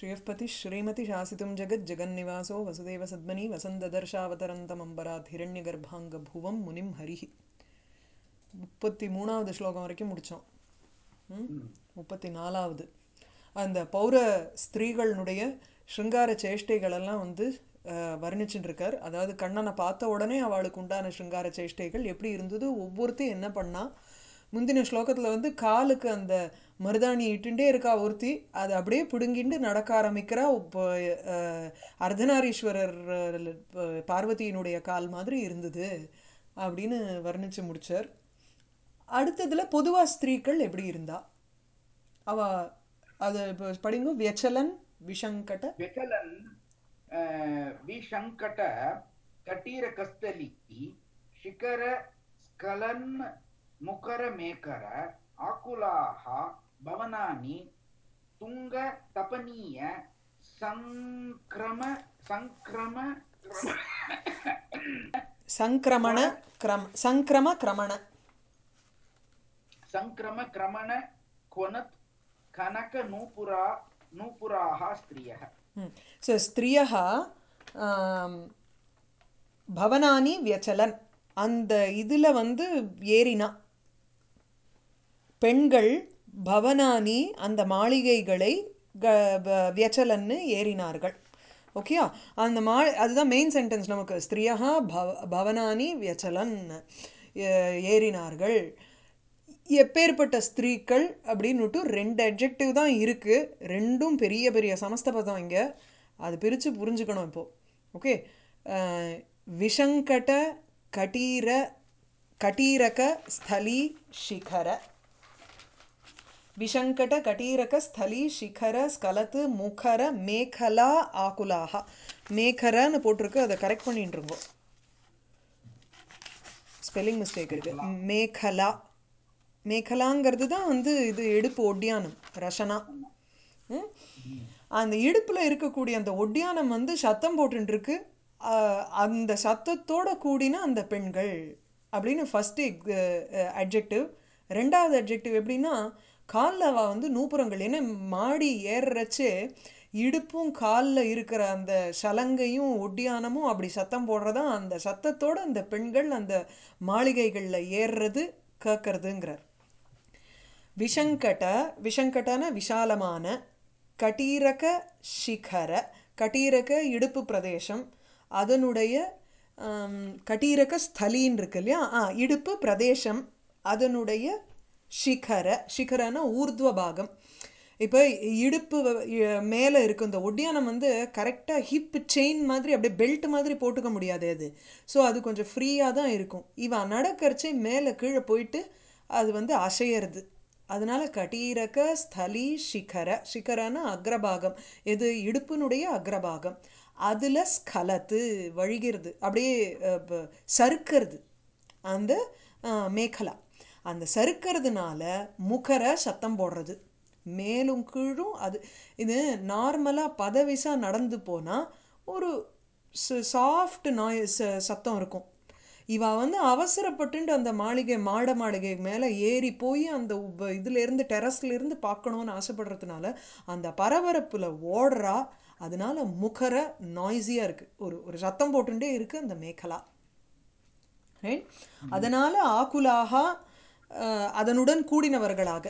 श्रियःपतिः श्रीमति शासितुं जगज्जगन्निवासो वसुदेवसद्मनि वसन्तदर्शावतरन्तमம்பராத் हिरण्यगर्भाङ्गभुवं मुनिं ஹரிஹி முப்பத்தி மூணாவது ஸ்லோகம் வரைக்கும் முடித்தோம் முப்பத்தி நாலாவது அந்த பௌர ஸ்திரீகளினுடைய ஸ்ருங்கார சேஷ்டைகளெல்லாம் வந்து வர்ணிச்சுட்டு இருக்கார் அதாவது கண்ணனை பார்த்த உடனே அவளுக்கு உண்டான ஸ்ருங்கார சேஷ்டைகள் எப்படி இருந்தது ஒவ்வொருத்தையும் என்ன பண்ணா முந்தின ஸ்லோகத்தில் வந்து காலுக்கு அந்த மருதாணி இட்டுண்டே இருக்கா ஒருத்தி அதை அப்படியே பிடுங்கிண்டு நடக்க ஆரம்பிக்கிறா இப்போ அர்த்தநாரீஸ்வரர் பார்வதியினுடைய கால் மாதிரி இருந்தது அப்படின்னு வர்ணித்து முடித்தார் அடுத்ததில் பொதுவாக ஸ்திரீக்கள் எப்படி இருந்தா அவ அது இப்போ படிங்க வியச்சலன் விஷங்கட व्यचलन् विशङ्कट कटीरकस्तली शिखर स्खलन् मुखरमेकर आकुलाः भवनानि तुङ्गतपनीय सङ्क्रम सङ्क्रम சங்கிரமண கிரம் சங்கிரம கிரமண सङ्क्रम क्रमण क्वनत् कनक नूपुरा नूपुराः स्त्रियः ஸோ ஸ்திரியா பவனானி வியச்சலன் அந்த இதில் வந்து ஏறினா பெண்கள் பவனானி அந்த மாளிகைகளை க வியச்சலன்னு ஏறினார்கள் ஓகேயா அந்த மா அதுதான் மெயின் சென்டென்ஸ் நமக்கு ஸ்திரியா பவ பவனானி வியச்சலன் ஏறினார்கள் எப்பேற்பட்ட ஸ்திரீக்கள் அப்படின்னுட்டு ரெண்டு அட்ஜெக்டிவ் தான் இருக்குது ரெண்டும் பெரிய பெரிய சமஸ்தபதம் இங்கே அது பிரித்து புரிஞ்சுக்கணும் இப்போது ஓகே விஷங்கட கட்டீர கட்டீரக ஸ்தலி சிகர விஷங்கட கட்டீரக ஸ்தலி சிகர ஸ்கலத்து முகர மேகலா ஆகுலாக மேகரன்னு போட்டிருக்கு அதை கரெக்ட் பண்ணிட்டுருங்கோ ஸ்பெல்லிங் மிஸ்டேக் இருக்குது மேகலா மேகலாங்கிறது தான் வந்து இது எடுப்பு ஒட்டியானம் ரசனா அந்த இடுப்பில் இருக்கக்கூடிய அந்த ஒட்டியானம் வந்து சத்தம் போட்டுருக்கு அந்த சத்தத்தோட கூடின அந்த பெண்கள் அப்படின்னு ஃபஸ்ட்டு அட்ஜெக்டிவ் ரெண்டாவது அட்ஜெக்டிவ் எப்படின்னா காலில் அவள் வந்து நூப்புறங்கள் ஏன்னா மாடி ஏறுறச்சே இடுப்பும் காலில் இருக்கிற அந்த சலங்கையும் ஒட்டியானமும் அப்படி சத்தம் போடுறதா அந்த சத்தத்தோடு அந்த பெண்கள் அந்த மாளிகைகளில் ஏறுறது கேட்கறதுங்கிறார் விஷங்கட விஷங்கடன விஷாலமான கட்டீரக சிகர கட்டீரக இடுப்பு பிரதேசம் அதனுடைய கட்டீரக ஸ்தலின்னு இருக்கு இல்லையா ஆ இடுப்பு பிரதேசம் அதனுடைய சிகர சிகரன ஊர்துவ பாகம் இப்போ இடுப்பு மேலே இருக்கும் இந்த ஒட்டியானம் வந்து கரெக்டாக ஹிப் செயின் மாதிரி அப்படியே பெல்ட் மாதிரி போட்டுக்க முடியாது அது ஸோ அது கொஞ்சம் ஃப்ரீயாக தான் இருக்கும் இவன் நடக்கிறச்சே மேலே கீழே போயிட்டு அது வந்து அசையிறது அதனால கட்டீரக ஸ்தலி சிகர சிகரன அக்ரபாகம் இது இடுப்பினுடைய அக்ரபாகம் அதில் ஸ்கலத்து வழிகிறது அப்படியே சறுக்கிறது அந்த மேகலா அந்த சறுக்கிறதுனால முகர சத்தம் போடுறது மேலும் கீழும் அது இது நார்மலாக பதவிசாக நடந்து போனால் ஒரு சாஃப்ட் நாய்ஸ் சத்தம் இருக்கும் இவ வந்து அவசரப்பட்டு அந்த மாளிகை மாட மாளிகை மேலே ஏறி போய் அந்த இதுலேருந்து டெரஸ்லேருந்து பார்க்கணுன்னு ஆசைப்படுறதுனால அந்த பரபரப்பில் ஓடுறா அதனால முகர நாய்ஸியாக இருக்குது ஒரு ஒரு சத்தம் போட்டுட்டே இருக்குது அந்த மேகலா ரைட் அதனால் ஆகுலாக அதனுடன் கூடினவர்களாக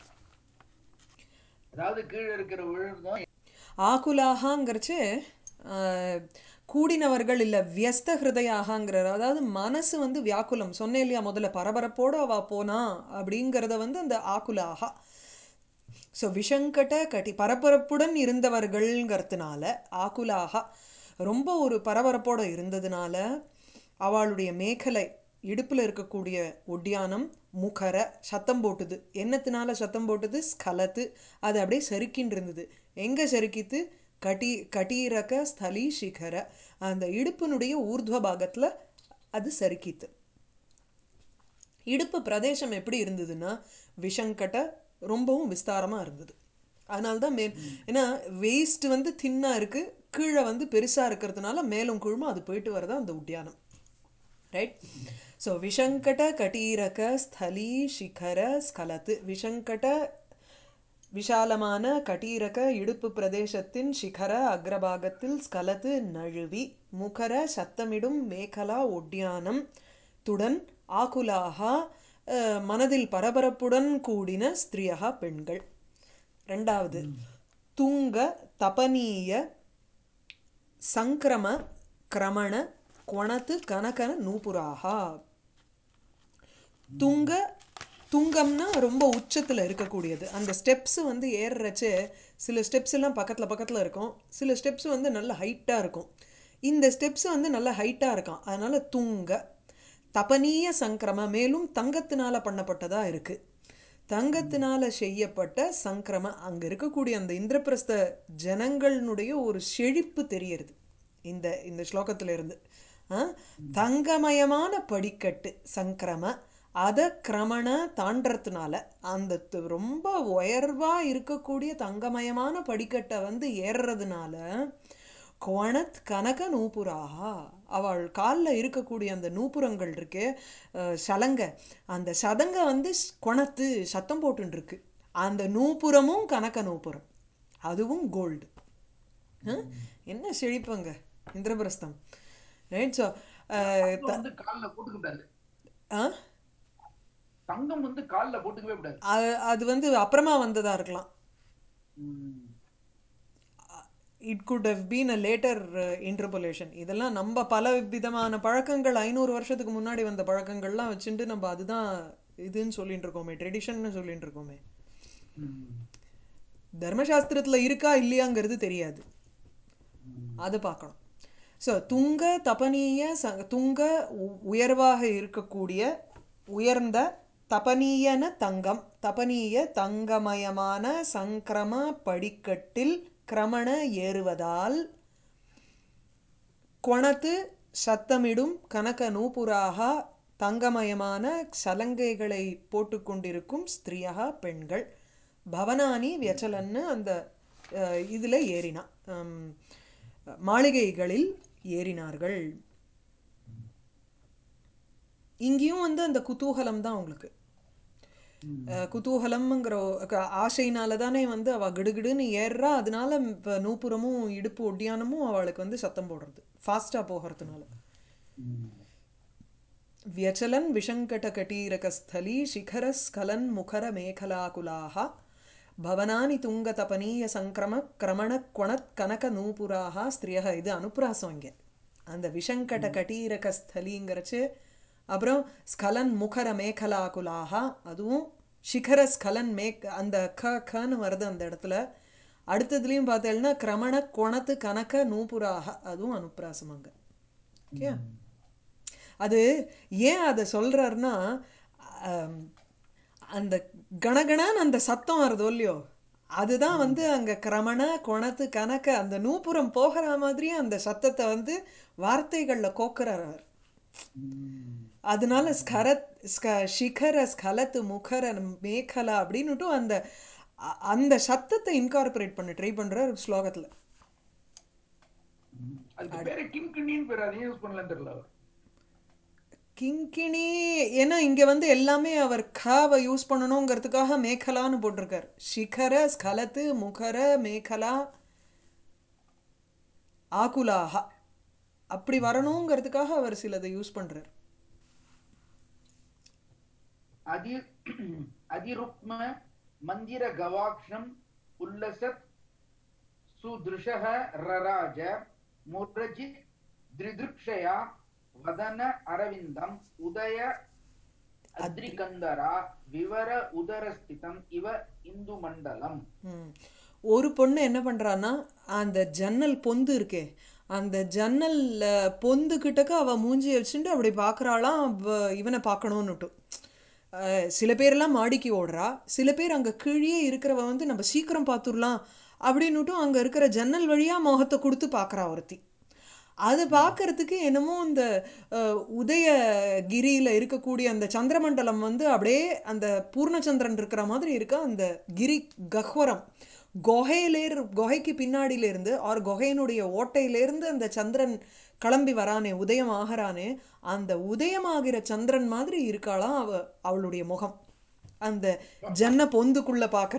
அதாவது கீழே இருக்கிற விழுதும் ஆகுலாகாங்கிறச்சு கூடினவர்கள் இல்லை வியஸ்த ஹிருதயாகங்கிறார் அதாவது மனசு வந்து வியாக்குலம் சொன்னேன் இல்லையா முதல்ல பரபரப்போடு அவள் போனா அப்படிங்கிறத வந்து அந்த ஆகுலாகா ஸோ விஷங்கட்ட கட்டி பரபரப்புடன் இருந்தவர்கள்ங்கிறதுனால ஆகுலாகா ரொம்ப ஒரு பரபரப்போடு இருந்ததுனால அவளுடைய மேகலை இடுப்பில் இருக்கக்கூடிய ஒட்டியானம் முகர சத்தம் போட்டுது என்னத்தினால சத்தம் போட்டுது ஸ்கலத்து அது அப்படியே செருக்கின்னு இருந்தது எங்கே செருக்கித்து கட்டி கட்டீரக ஸ்தலி சிகர அந்த இடுப்பினுடைய ஊர்துவ பாகத்தில் அது சறுக்கித்து இடுப்பு பிரதேசம் எப்படி இருந்ததுன்னா விஷங்கட்ட ரொம்பவும் விஸ்தாரமாக இருந்தது அதனால தான் மே ஏன்னா வேஸ்ட் வந்து தின்னாக இருக்குது கீழே வந்து பெருசாக இருக்கிறதுனால மேலும் கீழும் அது போயிட்டு வரதா அந்த உட்டியானம் ரைட் ஸோ விஷங்கட கட்டீரக ஸ்தலி சிகர ஸ்கலத்து விஷங்கட விஷாலமான கடீரக இடுப்பு பிரதேசத்தின் சிகர அக்ரபாகத்தில் ஸ்கலத்து நழுவி முகர சத்தமிடும் மேகலா ஒட்டியானம் துடன் ஆகுலாகா அஹ், மனதில் பரபரப்புடன் கூடின ஸ்திரியகா பெண்கள் ரெண்டாவது துங்க தபனீய சங்கிரம கிரமண கொணத்து கனகன நூபுராகா துங்க துங்கம்னா ரொம்ப உச்சத்தில் இருக்கக்கூடியது அந்த ஸ்டெப்ஸ் வந்து ஏறுறச்சே சில ஸ்டெப்ஸ் எல்லாம் பக்கத்தில் பக்கத்தில் இருக்கும் சில ஸ்டெப்ஸ் வந்து நல்ல ஹைட்டாக இருக்கும் இந்த ஸ்டெப்ஸ் வந்து நல்ல ஹைட்டாக இருக்கும் அதனால துங்க தபனீய சங்கிரம மேலும் தங்கத்தினால பண்ணப்பட்டதா இருக்கு தங்கத்தினால செய்யப்பட்ட சங்கிரம அங்க இருக்கக்கூடிய அந்த இந்திரபிரஸ்த ஜனங்களுடைய ஒரு செழிப்பு தெரியறது இந்த இந்த ஸ்லோகத்துல இருந்து ஆ? தங்கமயமான படிக்கட்டு சங்கிரம அத கிரமண தாண்டறதுனால அந்த த- ரொம்ப உயர்வா இருக்கக்கூடிய தங்கமயமான படிக்கட்டை வந்து ஏறுறதுனால கொணத் கனக நூபுராகா அவள் காலில் இருக்கக்கூடிய அந்த நூபுரங்கள் இருக்கே அஹ், சலங்க அந்த சதங்க வந்து ஸ்- கொணத்து சத்தம் போட்டுன்னு இருக்கு அந்த நூபுரமும் கனக நூபுரம் அதுவும் கோல்டு என்ன செழிப்புங்க இந்திரபிரஸ்தம் ரைட் ஸோ தங்கம் வந்து கால்ல போட்டுக்க கூடாது தங்கம் வந்து கால்ல போட்டுக்கவே கூடாது அது வந்து அப்புறமா வந்ததா இருக்கலாம் hmm. It could have been a later interpolation இதெல்லாம் நம்ம பல விதமான பழக்கங்கள் ஐநூறு வருஷத்துக்கு முன்னாடி வந்த பழக்கங்கள்லாம் வச்சுட்டு நம்ம அதுதான் இதுன்னு சொல்லிட்டு இருக்கோமே ட்ரெடிஷன்னு சொல்லிட்டு இருக்கோமே ம். தர்மசாஸ்திரத்தில் இருக்கா இல்லையாங்கிறது தெரியாது ம். அது பார்க்கணும் ஸோ துங்க தபனீய ச துங்க உ- உயர்வாக இருக்கக்கூடிய உயர்ந்த தபனீயன தங்கம் தபனீய தங்கமயமான சங்கிரம படிக்கட்டில் கிரமண ஏறுவதால் கொணத்து சத்தமிடும் கனக நூபுராக தங்கமயமான சலங்கைகளை போட்டுக்கொண்டிருக்கும் ஸ்திரியாக பெண்கள் பவனானி வியச்சலன்னு அந்த அஹ், இதுல ஏறினா ஹம், மாளிகைகளில் ஏறினார்கள் இங்கேயும் வந்து அந்த குதூகலம் தான் உங்களுக்கு ம். அஹ், குதூகலம்ங்கிற ஒ- க- ஆசையினால தானே வந்து அவள் கிடுகிடுன்னு ஏறுறா அதனால இப்போ நூப்புறமும் இடுப்பு ஒட்டியானமும் அவளுக்கு வந்து சத்தம் போடுறது ஃபாஸ்ட்டாக போகிறதுனால ம். व्यचलन् विशङ्कटकटीरकस्थली शिखरस्खलन् मुखरमेखलाकुलाः भवनानि तुङ्गतपनीयसङ्क्रमक्रमणक्वणत्कनकनूपुराः ஸ்திரியக இது அனுப்புராசம் இங்கே அந்த விஷங்கட கட்டீரக ஸ்தலிங்கிறச்சு அப்புறம் ஸ்கலன் முகர மேகலாகுலாக அதுவும் சிகர ஸ்கலன் மேக் அந்த க கன்னு வருது அந்த இடத்துல அடுத்ததுலேயும் பார்த்தேன்னா கிரமண கொணத்து கனக நூபுராக அதுவும் அனுப்புராசம் அங்கே ஓகே அது ஏன் அதை சொல்றாருன்னா ஆம், அந்த கணகணான்னு அந்த சத்தம் வருதோ இல்லையோ அதுதான் வந்து அங்க கிரமண கொணத்து கணக்க அந்த நூப்புறம் போகிற மாதிரியே அந்த சத்தத்தை வந்து வார்த்தைகள்ல கோக்குறார் அவர் ம். அதனால ஸ்கரத் ஸ்க சிகர ஸ்கலத்து முகர மேகலா அப்படின்னுட்டு அந்த அ- அந்த சத்தத்தை இன்கார்பரேட் பண்ண ட்ரை பண்றார் ஸ்லோகத்துல ம். அதுக்கு பேரு கிங்கிணின்னு பேர் அதையும் யூஸ் பண்ணலாம் தெரியல அவர் கிங்கிணி ஏன்னா இங்க வந்து எல்லாமே அவர் காவை யூஸ் பண்ணணுங்கிறதுக்காக மேகலான்னு போட்டிருக்கார் சிகர ஸ்கலத்து முகர மேகலா ஆகுலாஹா அப்படி வரணுங்கிறதுக்காக அவர் சிலதை யூஸ் பண்றார் அதி அதிருக்ம மந்திர கவாக்ஷம் உல்லசத் சுதிருஷः ரராஜ முரஜித் திரிதிருக்ஷயா வதன அரவிந்தம் உதய அத்ரிகந்தரா விவர உதரஸ்திதம் இவ இந்து மண்டலம் ம். ஒரு பொண்ணு என்ன பண்றான்னா அந்த ஜன்னல் பொந்து இருக்கே அந்த ஜன்னல்ல பொந்து கிட்டக்க அவ மூஞ்சிய வச்சுட்டு அப்படி பார்க்கறாளாம் அவ- இவனை பார்க்கணும்னுட்டு அஹ், சில பேர்லாம் மாடிக்கு ஓடுறா சில பேர் அங்க கீழே இருக்கிறவ வந்து நம்ம சீக்கிரம் பார்த்துடலாம் அப்படின்னுட்டும் அங்க இருக்கிற ஜன்னல் வழியா முகத்தை கொடுத்து பார்க்கறா ஒருத்தி அது பார்க்கறதுக்கு என்னமோ இந்த அஹ், உதயகிரியில இருக்கக்கூடிய அந்த சந்திரமண்டலம் வந்து அப்படியே அந்த பூர்ணச்சந்திரன் இருக்கிற மாதிரி இருக்கா அந்த கிரி கஹ்வரம் குகையிலேர் குகைக்கு பின்னாடியிலேருந்து ஆர் குகையினுடைய ஓட்டையிலேருந்து அந்த சந்திரன் கிளம்பி வரானே உதயம் ஆகிறானே அந்த உதயமாகிற சந்திரன் மாதிரி இருக்காளாம் அவ அவளுடைய முகம் அந்த ஜன்ன பொந்துக்குள்ள பார்க்கறது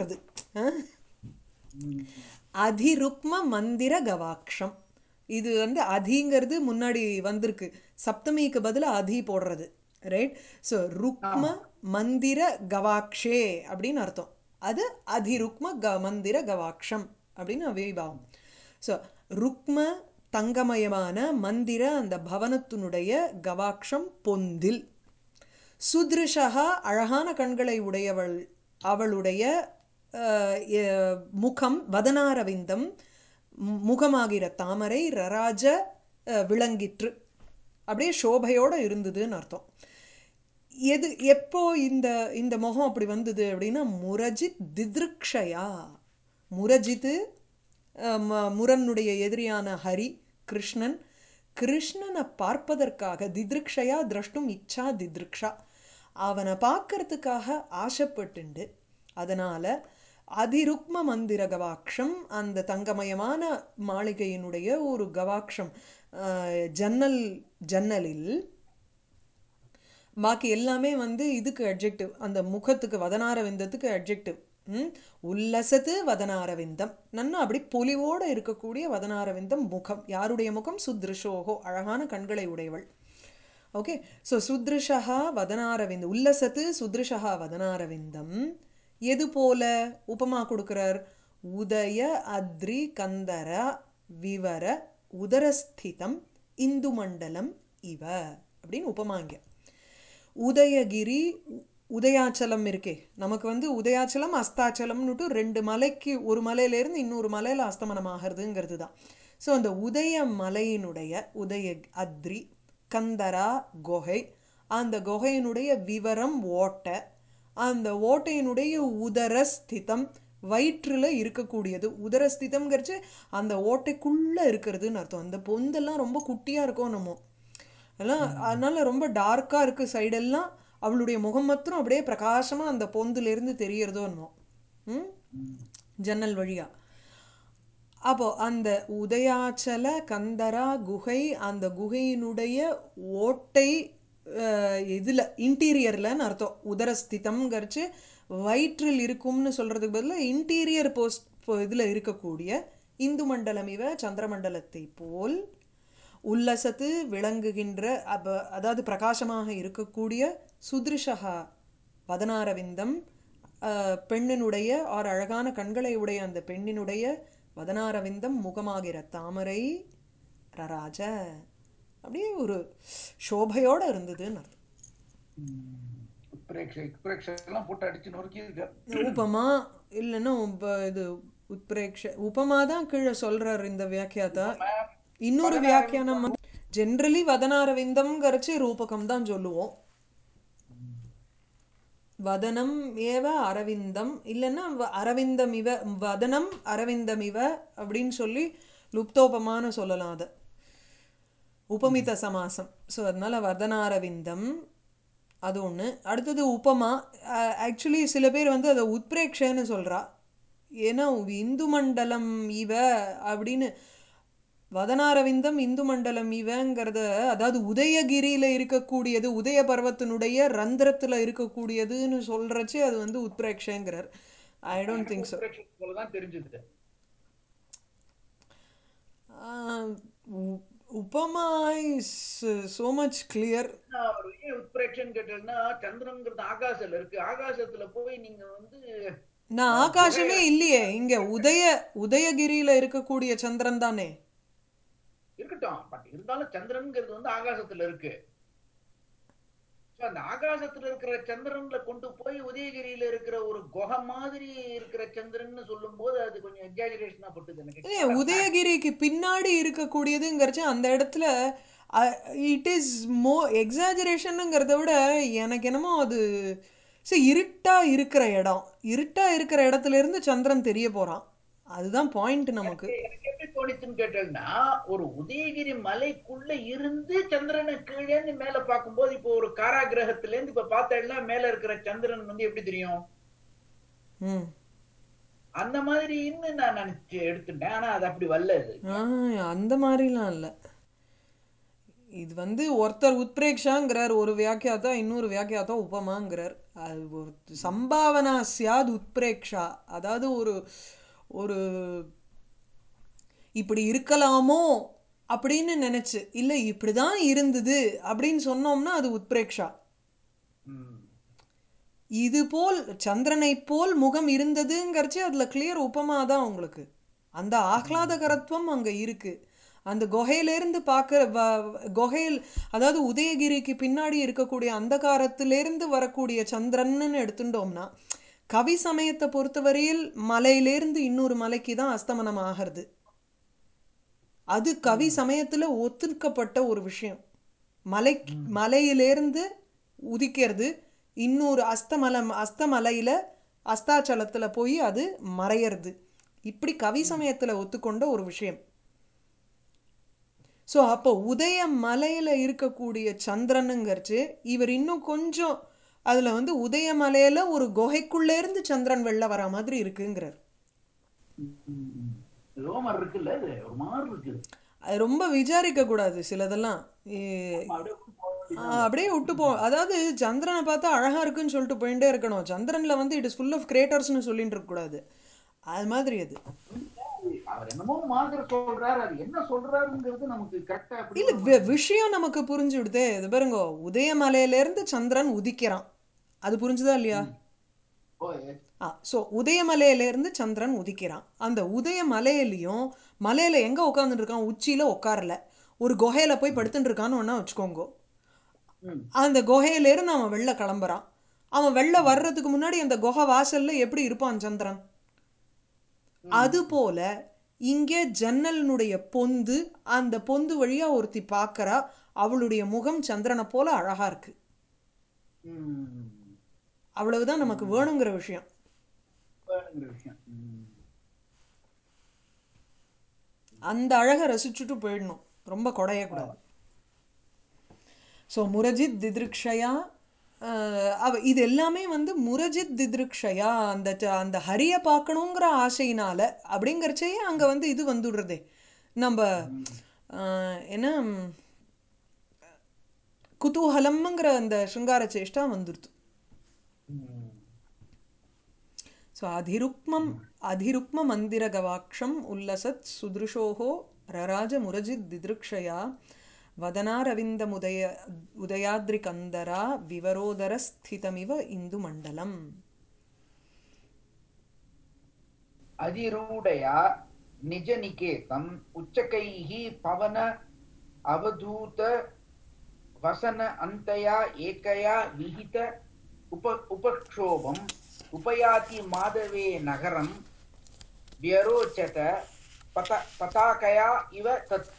ம். அதிருக்ம மந்திர கவாக்ஷம் இது வந்து அதிங்கிறது முன்னாடி வந்திருக்கு சப்தமிக்கு பதிலா அதி போடுறது ரைட் ஸோ ருக்ம மந்திர கவாக்ஷே அப்படின்னு அர்த்தம் அது அதிருக்ம க மந்திர கவாக்ஷம் அப்படின்னு அவிபாவம் ஸோ ருக்ம தங்கமயமான மந்திர அந்த பவனத்தினுடைய கவாக்ஷம் பொந்தில் சுத்ருஷா அழகான கண்களை உடையவள் அவளுடைய அஹ், எ- முகம் வதனாரவிந்தம் மு- முகமாகிற தாமரை ரராஜ அஹ், விளங்கிற்று அப்படியே சோபையோட இருந்ததுன்னு அர்த்தம் எது எப்போ இந்த இந்த முகம் அப்படி வந்தது அப்படின்னா முரஜித் திதிருக்ஷயா முரஜித்து அஹ், ம- முரனுடைய எதிரியான ஹரி கிருஷ்ணன் கிருஷ்ணனை பார்ப்பதற்காக திதிருக்ஷயா திரஷ்டும் இச்சா திதிருக்ஷா அவனை பார்க்கறதுக்காக ஆசைப்பட்டுண்டு அதனால அதிருக்ம மந்திர கவாக்ஷம் அந்த தங்கமயமான மாளிகையினுடைய ஒரு கவாக்ஷம் அஹ், ஜன்னல் ஜன்னலில் பாக்கி எல்லாமே வந்து இதுக்கு அட்ஜெக்டிவ் அந்த முகத்துக்கு வதனாரவிந்தத்துக்கு அட்ஜெக்டிவ் ம் உல்லசத்து வதனாரவிந்தம் நன்னா அப்படி பொலிவோடு இருக்கக்கூடிய வதனாரவிந்தம் முகம் யாருடைய முகம் சுத்ருஷோகோ அழகான கண்களை உடையவள் ஓகே ஸோ சுத்ருஷா வதனாரவிந்த உல்லசத்து சுத்ருஷா வதனாரவிந்தம் எது போல உபமா கொடுக்கிறார் உதய அத்ரி கந்தர விவர உதரஸ்திதம் இந்து மண்டலம் இவ அப்படின்னு உபமாங்க உதயகிரி உ- உதயாச்சலம் இருக்கே நமக்கு வந்து உதயாச்சலம் அஸ்தாச்சலம்னுட்டு ரெண்டு மலைக்கு ஒரு மலையிலேருந்து இன்னொரு மலையில் அஸ்தமனம் ஆகிறதுங்கிறது தான் ஸோ அந்த உதய மலையினுடைய உதய அத்ரி கந்தரா குகை அந்த குகையினுடைய விவரம் ஓட்டை அந்த ஓட்டையினுடைய உதரஸ்திதம் வயிற்றில் இருக்கக்கூடியது உதரஸ்திதம்ங்கிறச்சு அந்த ஓட்டைக்குள்ளே இருக்கிறதுன்னு அர்த்தம் அந்த பொந்தெல்லாம் ரொம்ப குட்டியாக இருக்கும் நம்ம எல்லாம் அதனால ரொம்ப டார்க்காக இருக்குது சைடெல்லாம் அவளுடைய முகம் மாத்திரம் அப்படியே பிரகாசமாக அந்த பொந்துலேருந்து தெரியறதோ என்னமோ ம் ஜன்னல் வழியா அப்போ அந்த உதயாச்சல கந்தரா குகை அந்த குகையினுடைய ஓட்டை அஹ், இதுல இன்டீரியர்லன்னு அர்த்தம் உதரஸ்திதம்ங்கிறச்சு வயிற்றில் இருக்கும்னு சொல்றதுக்கு பதிலா இன்டீரியர் போஸ்ட் இதில் இருக்கக்கூடிய இந்து மண்டலம் இவ சந்திரமண்டலத்தை போல் உல்லசத்து விளங்குகின்ற அப்ப அதாவது பிரகாசமாக இருக்கக்கூடிய சுதிருஷகா வதனாரவிந்தம் அஹ், பெண்ணினுடைய ஆர் அழகான கண்களை உடைய அந்த பெண்ணினுடைய வதனாரவிந்தம் முகமாகிற தாமரை ரராஜ அப்படியே ஒரு சோபையோட இருந்ததுன்னு அர்த்தம் உத்பிரேக்ஷ உத்பிரேக்ஷ எல்லாம் போட்டு அடிச்சு நொறுக்கி இருக்க உபமா இல்லைன்னா உப- இது உத்பிரேக்ஷ உபமா தான் கீழே சொல்றார் இந்த வியாக்கியாத்தா இன்னொரு வியாக்கியானம் வந்து ஜென்ரலி வதனாரவிந்தம்ங்கிறச்சு ரூபகம் தான் சொல்லுவோம் வதனம் ஏவ அரவிந்தம் இல்லைன்னா வ- அரவிந்தம் இவ வதனம் அரவிந்தம் இவ அப்படின்னு சொல்லி லுப்தோபமான சொல்லலாம் அதை உபமித சமாசம் ஸோ அதனால வதனாரவிந்தம் அது ஒன்று அடுத்தது உபமா ஆக்சுவலி சில பேர் வந்து அதை உத்பிரேக்ஷன்னு சொல்கிறா ஏன்னா இந்து மண்டலம் இவ அப்படின்னு வதனாரவிந்தம் இந்து மண்டலம் இவங்கிறத அதாவது உதயகிரியில் இருக்கக்கூடியது உதய பர்வத்தினுடைய ரந்திரத்தில் இருக்கக்கூடியதுன்னு சொல்கிறச்சு அது வந்து உத்பிரேக்ஷங்கிறார் ஐ டோன்ட் திங்க் ஸோ உத்பிரேக்ஷ போலதான் தெரிஞ்சது உபமா இஸ் ஸோ மச் கிளியர் நான் ஒரு ஏன் உத்பிரேக்ஷன் கேட்டேன்னா சந்திரங்கிறது ஆகாசத்துல இருக்கு ஆகாசத்துல போய் நீங்க வந்து நான் ஆகாசமே இல்லையே இங்க உதய உதயகிரியில இருக்கக்கூடிய சந்திரன் தானே இருக்கட்டும் பட் இருந்தாலும் சந்திரன்ங்கிறது வந்து ஆகாசத்துல இருக்கு So, அந்த ஆகாசத்துல இருக்கிற சந்திரன்ல கொண்டு போய் உதயகிரியில இருக்கிற ஒரு குகை மாதிரி இருக்கிற சந்திரன் சொல்லும் போது அது கொஞ்சம் எக்ஸாஜரேஷனா பட்டுது எனக்கு இல்லையே உதயகிரிக்கு பின்னாடி இருக்கக்கூடியதுங்கிறச்சு அந்த இடத்துல இட் இஸ் மோ எக்ஸாஜரேஷனுங்கிறத விட எனக்கு என்னமோ அது சரி இருட்டா இருக்கிற இடம் இருட்டா இருக்கிற இடத்துல இருந்து சந்திரன் தெரிய போறான் அதுதான் பாயிண்ட் நமக்கு எனக்கு எப்படி தோணிச்சுன்னு கேட்டேன்னா ஒரு உதயகிரி மலைக்குள்ள இருந்து சந்திரனை கீழேந்து மேல பார்க்கும்போது இப்போ ஒரு காராகிரகத்துல இருந்து இப்ப பார்த்தேன்னா மேல இருக்கிற சந்திரன் வந்து எப்படி தெரியும் ம் அந்த மாதிரின்னு நான் நினைச்சு எடுத்துட்டேன் ஆனா அது அப்படி வரல அது ஆ அந்த மாதிரிலாம் இல்லை இது வந்து ஒருத்தர் உத்பிரேக்ஷாங்கிறார் ஒரு வியாக்கியாத்தா இன்னொரு வியாக்கியாத்தா உபமாங்கிறார் அது ஒரு சம்பாவனா சியாத் உத்பிரேக்ஷா அதாவது ஒரு ஒரு இப்படி இருக்கலாமோ அப்படின்னு நினைச்சு இல்லை இப்படிதான் இருந்தது அப்படின்னு சொன்னோம்னா அது உத்பிரேக்ஷா ம். இது போல் சந்திரனை போல் முகம் இருந்ததுங்கிறச்சு அதுல கிளியர் உபமா தான் உங்களுக்கு அந்த ஆஹ்லாதகரத்துவம் அங்க இருக்கு அந்த குகையிலேருந்து பார்க்குற வ குகையில் அதாவது உதயகிரிக்கு பின்னாடி இருக்கக்கூடிய அந்தகாரத்திலேருந்து வரக்கூடிய சந்திரன்னு எடுத்துட்டோம்னா கவி சமயத்தை பொறுத்தவரையில் மலையிலேருந்து இன்னொரு மலைக்கு தான் அஸ்தமனம் ஆகிறது அது கவி சமயத்துல ஒத்துக்கப்பட்ட ஒரு விஷயம் மலை மலையிலேருந்து உதிக்கிறது இன்னொரு அஸ்தமலம் அஸ்தமலையில அஸ்தாச்சலத்துல போய் அது மறையறது இப்படி கவி சமயத்துல ஒத்துக்கொண்ட ஒரு விஷயம் ஸோ அப்போ உதய மலையில இருக்கக்கூடிய சந்திரனுங்கிறச்சு இவர் இன்னும் கொஞ்சம் அதுல வந்து உதய மலையில ஒரு குகைக்குள்ள இருந்து சந்திரன் வெளில வர மாதிரி இருக்குங்கிறார் ம், ம், ம். ஏதோ மாதிரி இருக்குல்ல இது ஒரு மாதிரி இருக்குது அது ரொம்ப விசாரிக்க கூடாது சிலதெல்லாம் ஏ, நம்ம அப்படியே விட்டு போக ஆ, வேண்டியதுதான். அப்படியே விட்டு போ அதாவது சந்திரனை பார்த்தா அழகா இருக்குன்னு சொல்லிட்டு போயிட்டே இருக்கணும் சந்திரன்ல வந்து இட் இஸ் ஃபுல் ஆஃப் கிரேட்டர்ஸ்னு சொல்லிட்டு இருக்க கூடாது அது மாதிரி அது அவர் என்னமோ மாதிரி சொல்றாரு அது என்ன சொல்றாருங்கிறது நமக்கு கரெக்டா எப்படி இல்ல வி- விஷயம் நமக்கு புரிஞ்சு விடுதே இது பாருங்க உதயமலையில இருந்து சந்திரன் உதிக்கிறான் அது புரிஞ்சுதா இல்லையா ஓ yes. ஆ ஸோ உதயமலையிலேருந்து சந்திரன் உதிக்கிறான் அந்த உதயமலையிலையும் மலையில எங்க உட்காந்துட்டு இருக்கான் உச்சியில உட்காரல ஒரு குகையில போய் படுத்துட்டு இருக்கான்னு ஒன்றா வச்சுக்கோங்க ம். அந்த குகையிலேருந்து அவன் வெளில கிளம்புறான் அவன் வெளில வர்றதுக்கு முன்னாடி அந்த குகை வாசல்ல எப்படி இருப்பான் சந்திரன் அது போல இங்கே ஜன்னலினுடைய பொந்து அந்த பொந்து வழியா ஒருத்தி பார்க்கறா அவளுடைய முகம் சந்திரனை போல அழகா இருக்கு ம். அவ்வளவுதான் நமக்கு வேணுங்கிற விஷயம் வேணுங்கிற விஷயம் ம். அந்த அழகை ரசிச்சுட்டு போயிடணும் ரொம்ப குடையக்கூடாது ஸோ முரஜித் திதிருக்ஷயா அஹ், அவ இது எல்லாமே வந்து முரஜித் திதிருக்ஷயா அந்த ச- அந்த ஹரியை பார்க்கணுங்கிற ஆசையினால அப்படிங்கிறச்சே அங்கே வந்து இது வந்துடுறதே நம்ம அஹ், என்ன ம், குதூகலம்ங்கிற அந்த சிருங்கார சேஷ்டா வந்துடுது ம். ஸோ அதிருக்மம் அதிருக்ம மந்திர கவாக்ஷம் உல்லசத் சுதிருஷோஹோ ரராஜ முரஜித் திதிருக்ஷயா வதனாரவிந்தமுதய உதயாத்ரிகந்தரா விவரோதர ஸ்திதமிவ இந்து மண்டலம் அதிரூடயா நிஜநிகேதம் உச்சகைः பவன அவதூத வசன அந்தயா ஏகயா விஹித உப உபக்ஷோபம் உபயாதி மாதவே நகரம் வியரோச்சத பத பதாகயா இவ தத்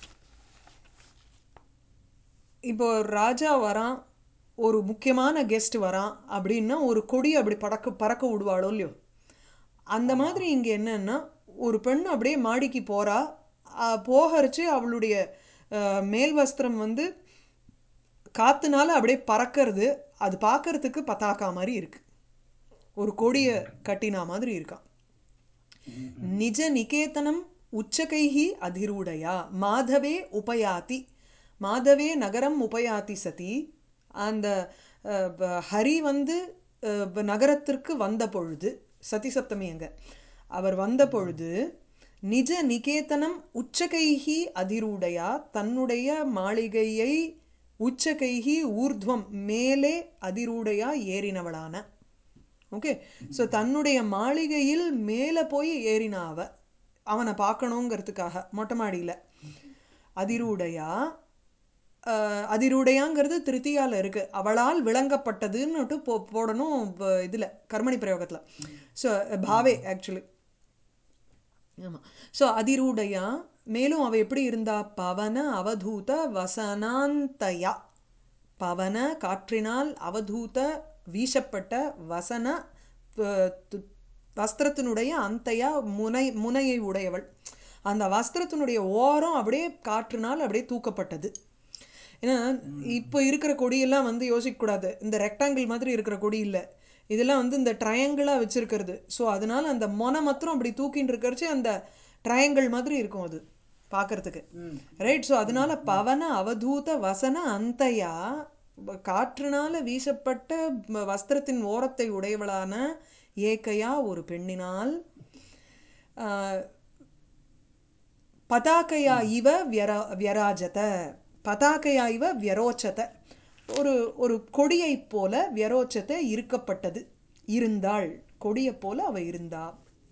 இப்போ ஒரு ராஜா வரான் ஒரு முக்கியமான கெஸ்ட் வரான் அப்படின்னா ஒரு கொடி அப்படி பறக்க பறக்க விடுவாளோ இல்லையோ அந்த மாதிரி இங்கே என்னன்னா ஒரு பெண் அப்படியே மாடிக்கு போறா ஆ, போகரிச்சு அவளுடைய அஹ், மேல் வஸ்திரம் வந்து காத்துனால அப்படியே பறக்கிறது அது பார்க்கறதுக்கு பதாக்கா மாதிரி இருக்கு ஒரு கொடியை கட்டினா மாதிரி இருக்கான் நிஜ நிகேதனம் உச்சகைஹி அதிரூடயா மாதவே உபயாதி மாதவே நகரம் உபயாதி சதி அந்த அஹ், ப- ஹரி வந்து அஹ், ப- நகரத்திற்கு வந்த பொழுது சதி சப்தமி அங்க அவர் வந்த பொழுது நிஜ நிகேதனம் உச்சகைஹி அதிரூடயா தன்னுடைய மாளிகையை உச்சகைஹி ஊர்த்வம் மேலே அதிரூடையா ஏறினவளான ஓகே ஸோ தன்னுடைய மாளிகையில் மேலே போய் ஏறினா அவ அவனை பார்க்கணுங்கிறதுக்காக மொட்டை மாடியில் அதிரூடையா அஹ், அதிரூடையாங்கிறது திருத்தியால இருக்கு அவளால் விளங்கப்பட்டதுன்னுட்டு போ போடணும் இதில் கர்மணி பிரயோகத்தில் ஸோ பாவே ஆக்சுவலி ஆமாம் ஸோ அதிரூடையா மேலும் அவ எப்படி இருந்தா பவன அவதூத வசனாந்தயா பவன காற்றினால் அவதூத வீசப்பட்ட வசன அஹ், து- வஸ்திரத்தினுடைய அந்தையா முனை முனையை உடையவள் அந்த வஸ்திரத்தினுடைய ஓரம் அப்படியே காற்றினால் அப்படியே தூக்கப்பட்டது ஏன்னா இப்போ இருக்கிற கொடியெல்லாம் வந்து யோசிக்கக்கூடாது இந்த ரெக்டாங்கிள் மாதிரி இருக்கிற கொடி இல்லை இதெல்லாம் வந்து இந்த ட்ரையாங்கிளாக வச்சிருக்கிறது ஸோ அதனால அந்த மொனை மாத்திரம் அப்படி தூக்கின்னு இருக்கிறச்சு அந்த ட்ரையாங்கிள் மாதிரி இருக்கும் அது பார்க்கறதுக்கு ம். ரைட் ஸோ அதனால பவன அவதூத வசன அந்தையா காற்றினால வீசப்பட்ட வ- வஸ்திரத்தின் ஓரத்தை உடையவளான ஏக்கையா ஒரு பெண்ணினால் ஆஹ், பதாகையா இவ வியரா வியராஜத பதாகையா இவ வியரோச்சத ஒரு ஒரு கொடியைப் போல வியரோச்சத இருக்கப்பட்டது இருந்தாள் கொடியைப் போல அவ இருந்தா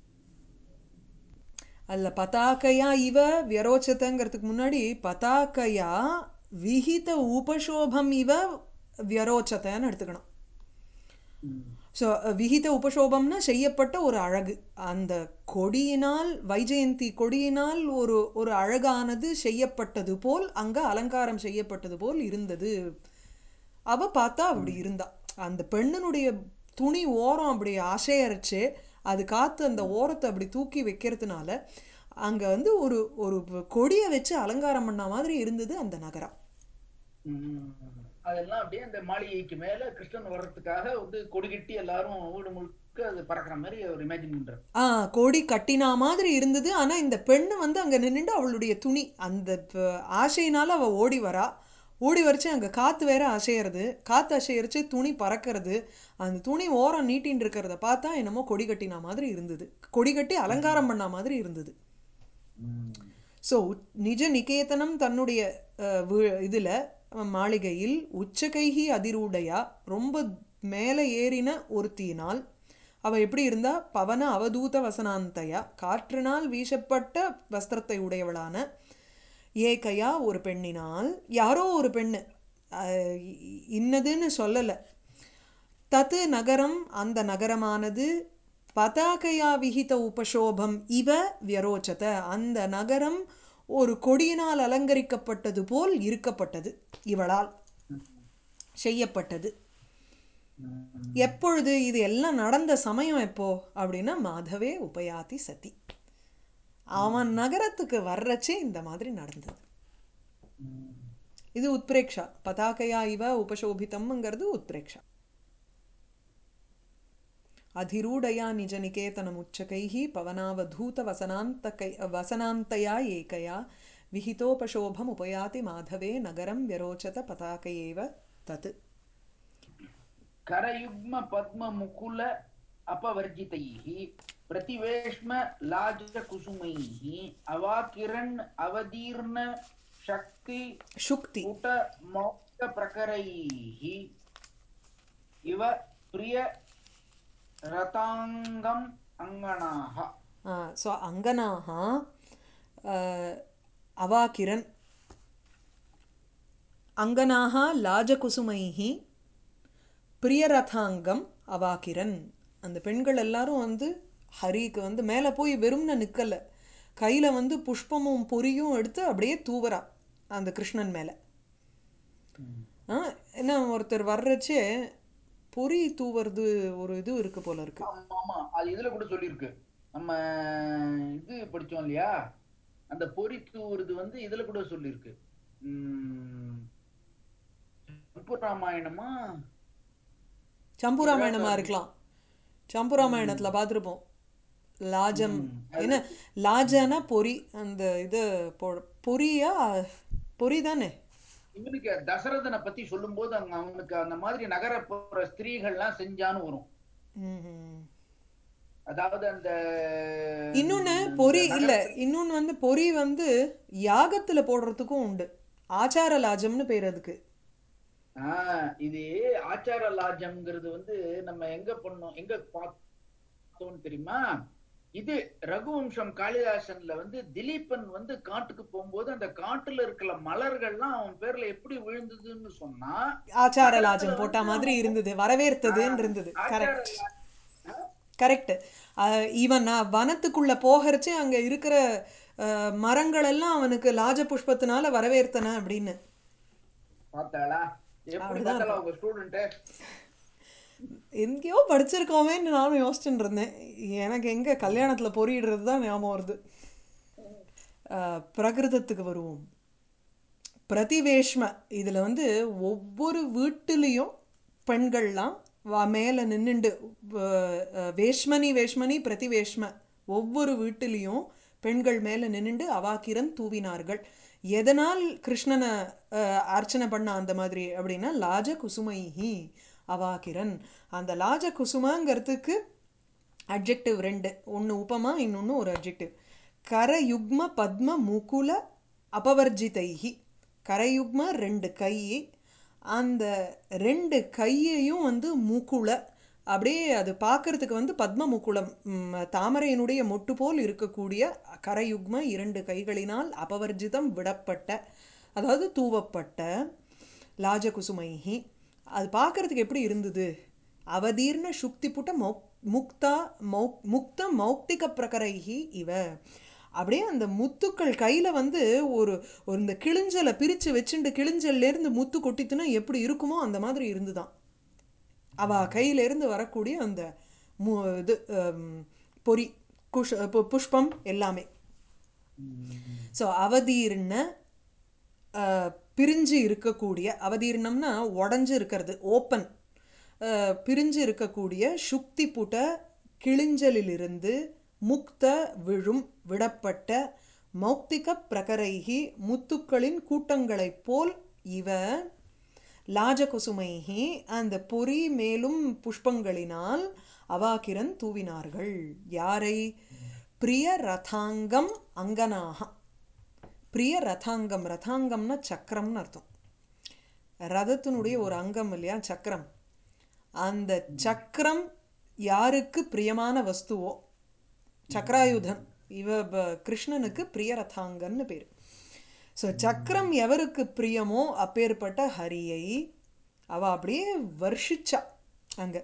அல்ல பதாகையா இவ வியரோச்சதங்கிறதுக்கு முன்னாடி பதாகையா விஹித உபசோபம் இவ வியரோச்சதன்னு எடுத்துக்கணும் ம். ஸோ விஹித உபசோபம்னா செய்யப்பட்ட ஒரு அழகு அந்த கொடியினால் வைஜெயந்தி கொடியினால் ஒரு ஒரு அழகானது செய்யப்பட்டது போல் அங்க அலங்காரம் செய்யப்பட்டது போல் இருந்தது அவ பார்த்தா அப்படி இருந்தா அந்த பெண்ணினுடைய துணி ஓரம் அப்படி அசையரைச்சு அது காத்து அந்த ஓரத்தை அப்படி தூக்கி வைக்கிறதுனால அங்க வந்து ஒரு ஒரு கொடியை வச்சு அலங்காரம் பண்ண மாதிரி இருந்தது அந்த நகரம் ம். அதெல்லாம் அப்படியே அந்த மாளிகைக்கு மேல கிருஷ்ணன் வர்றதுக்காக வந்து கொடி கட்டி எல்லாரும் வீடு முழுக்க அது பறக்கிற மாதிரி ஒரு இமேஜின் பண்றாரு ஆ கொடி கட்டினா மாதிரி இருந்தது ஆனா இந்த பெண்ணு வந்து அங்க நின்னுட்டு அவளுடைய துணி அந்த ப- ஆசையினால அவ ஓடி வரா ஓடி வரைச்சு அங்க காத்து வேற அசையறது காத்து அசையரிச்சு துணி பறக்கிறது அந்த துணி ஓரம் நீட்டின்னு இருக்கிறத பார்த்தா என்னமோ கொடி கட்டினா மாதிரி இருந்தது கொடி கட்டி அலங்காரம் பண்ண மாதிரி இருந்தது ம். ஸோ நிஜ நிகேதனம் தன்னுடைய அஹ், வி- இதுல அஹ், மாளிகையில் உச்சகைகி அதிரூடையா ரொம்ப மேலே ஏறின ஒருத்தியினால் அவ எப்படி இருந்தா பவன அவதூத வசனாந்தையா காற்றினால் வீசப்பட்ட வஸ்திரத்தை உடையவளான ஏகையா ஒரு பெண்ணினால் யாரோ ஒரு பெண்ணு அஹ், இ- இன்னதுன்னு சொல்லலை தத்து நகரம் அந்த நகரமானது பதாகையா விகித உபசோபம் இவ வியரோச்சத அந்த நகரம் ஒரு கொடியினால் அலங்கரிக்கப்பட்டது போல் இருக்கப்பட்டது இவளால் செய்யப்பட்டது ம். எப்பொழுது இது எல்லாம் நடந்த சமயம் எப்போ அப்படின்னா மாதவே உபயாதி சதி அவன் நகரத்துக்கு வர்றச்சே இந்த மாதிரி நடந்தது ம். இது உத்பிரேக்ஷா பதாகையா இவ உபசோபிதம்ங்கிறது உத்பிரேக்ஷா अधिरूढया निजनिकेतनमुच्चकैः पवनावधूतवसनान्तकै वसनान्तया एकया विहितोपशोभमुपयाति माधवे नगरं व्यरोचत पताक एव तत् करयुग्म पद्म मुकुल अपवर्जितैः प्रतिवेश्म लाजकुसुमैः अवाकिरन् अवदीर्ण शक्ति शुक्ति पुट मौक्तप्रकरैः इव प्रिय रताङ्गम् अङ्गणाः सो अङ्गनाः अवाकिरन् अङ्गनाः लाजकुसुमैः பிரியரதாங்கம் அவாக்கிரன் அந்த பெண்கள் எல்லாரும் வந்து ஹரிக்கு வந்து மேலே போய் வெறும்னு நிற்கல கையில் வந்து புஷ்பமும் பொரியும் எடுத்து அப்படியே தூவரா அந்த கிருஷ்ணன் மேலே ஆ என்ன ஒருத்தர் வர்றச்சே பொறி தூவுறது ஒரு இது இருக்கு போல இருக்கு ஆமா ஆமா அது இதுல கூட சொல்லியிருக்கு நம்ம இது படிச்சோம் இல்லையா அந்த பொறி தூவுறது வந்து இதுல கூட சொல்லியிருக்கு உம் ராமாயணமா சம்புராமாயணமா இருக்கலாம் சம்புராமாயணத்துல பார்த்துருப்போம் லாஜம் ம், அது- என்ன லாஜனா பொறி அந்த இது பொ- பொரியா பொரி தானே இவனுக்கு தசரதனை பத்தி சொல்லும்போது அங்க அவனுக்கு அந்த மாதிரி நகரப்புற ஸ்திரீகள்லாம் செஞ்சான்னு வரும் ம்ஹும். அதாவது அந்த இன்னொன்னு அந்த பொறி இல்ல நகரத்துல- இன்னொன்னு வந்து பொறி வந்து யாகத்துல போடுறதுக்கும் உண்டு ஆச்சார லாஜம்னு பேர் அதுக்கு ஆஹ் இது ஆச்சார லாஜம்ங்கிறது வந்து நம்ம எங்க பண்ணோம் எங்க பார்த்தோம்னு தெரியுமா இது ரகுவம்சம் காளிதாசன்ல வந்து திலீபன் வந்து காட்டுக்கு போகும்போது அந்த காட்டுல இருக்கிற மலர்கள்லாம் அவன் பேர்ல எப்படி விழுந்ததுன்னு சொன்னா ஆச்சார நகரத்துல லாஜம் போட்ட வந்து மாதிரி அவன் இருந்தது வரவேற்பதுன்னு இருந்தது ஆச்சார கரெக்ட் லா- ஆ? கரெக்ட் ஈவன் நான் வனத்துக்குள்ள போகிறச்சே அங்க இருக்கிற அஹ், மரங்கள் எல்லாம் அவனுக்கு லாஜ புஷ்பத்தினால வரவேற்றன அப்படின்னு பார்த்தாளா எப்படி அப்படிதான் பார்த்தாளா உங்க ஸ்டூடெண்ட் எங்கேயோ படிச்சிருக்கோமேன்னு நானும் யோசிச்சுட்டு இருந்தேன் எனக்கு எங்க கல்யாணத்துல பொறியிடுறது தான் ஞாபகம் வருது அஹ், பிரகிருதத்துக்கு வருவோம் பிரதிவேஷ்ம இதுல வந்து ஒவ்வொரு வீட்டிலையும் பெண்கள்லாம் வா மேலே நின்னுண்டு வ- அஹ், வேஷ்மணி வேஷ்மணி பிரதிவேஷ்ம ஒவ்வொரு வீட்டிலையும் பெண்கள் மேலே நின்னுண்டு அவாக்கிரன் தூவினார்கள் எதனால் கிருஷ்ணனை அஹ், அர்ச்சனை பண்ண அந்த மாதிரி அப்படின்னா லாஜ குசுமைஹி அவாக்கிரன் அந்த லாஜ குசுமாங்கிறதுக்கு அட்ஜெக்டிவ் ரெண்டு ஒன்று உபமா இன்னொன்று ஒரு அட்ஜெக்டிவ் கரயுக்ம பத்ம முகுல அபவர்ஜிதைஹி கரயுக்ம ரெண்டு கை அந்த ரெண்டு கையையும் வந்து முகுல அப்படியே அது பார்க்கறதுக்கு வந்து பத்ம முகுளம் ம், தாமரையினுடைய மொட்டு போல் இருக்கக்கூடிய கரயுக்ம இரண்டு கைகளினால் அபவர்ஜிதம் விடப்பட்ட அதாவது தூவப்பட்ட லாஜகுசுமைஹி அது பார்க்கறதுக்கு எப்படி இருந்தது அவதீர்ண சுக்தி புட்ட மௌக் முக்தா மௌக் முக்த மௌக்திக பிரகரைஹி இவ அப்படியே அந்த முத்துக்கள் கையில் வந்து ஒரு ஒரு இந்த கிழிஞ்சலை பிரித்து வச்சுட்டு கிழிஞ்சல்லேருந்து முத்து கொட்டித்துனா எப்படி இருக்குமோ அந்த மாதிரி இருந்துதான் அவ கையிலேருந்து வரக்கூடிய அந்த மு இது ஹம், பொறி குஷ் பு- புஷ்பம் எல்லாமே ஸோ அவதீர்ண அஹ், பிரிஞ்சு இருக்கக்கூடிய அவதீர்ணம்னா உடஞ்சு இருக்கிறது ஓப்பன் பிரிஞ்சு இருக்கக்கூடிய சுக்தி புட கிழிஞ்சலிலிருந்து முக்த விழும் விடப்பட்ட மௌக்திக பிரகரைகி முத்துக்களின் கூட்டங்களைப் போல் இவ லாஜகுசுமைஹி அந்த பொறி மேலும் புஷ்பங்களினால் அவாக்கிரன் தூவினார்கள் யாரை பிரிய ரதாங்கம் அங்கனாக பிரிய ரதாங்கம் ரதாங்கம்னா சக்கரம்னு அர்த்தம் ரதத்தினுடைய ஒரு அங்கம் இல்லையா சக்கரம் அந்த சக்கரம் யாருக்கு பிரியமான வஸ்துவோ சக்கராயுதன் இவ ப- கிருஷ்ணனுக்கு பிரியரதாங்கன்னு பேர் ஸோ சக்கரம் எவருக்கு பிரியமோ அப்பேற்பட்ட ஹரியை அவ அப்படியே வர்ஷிச்சா அங்க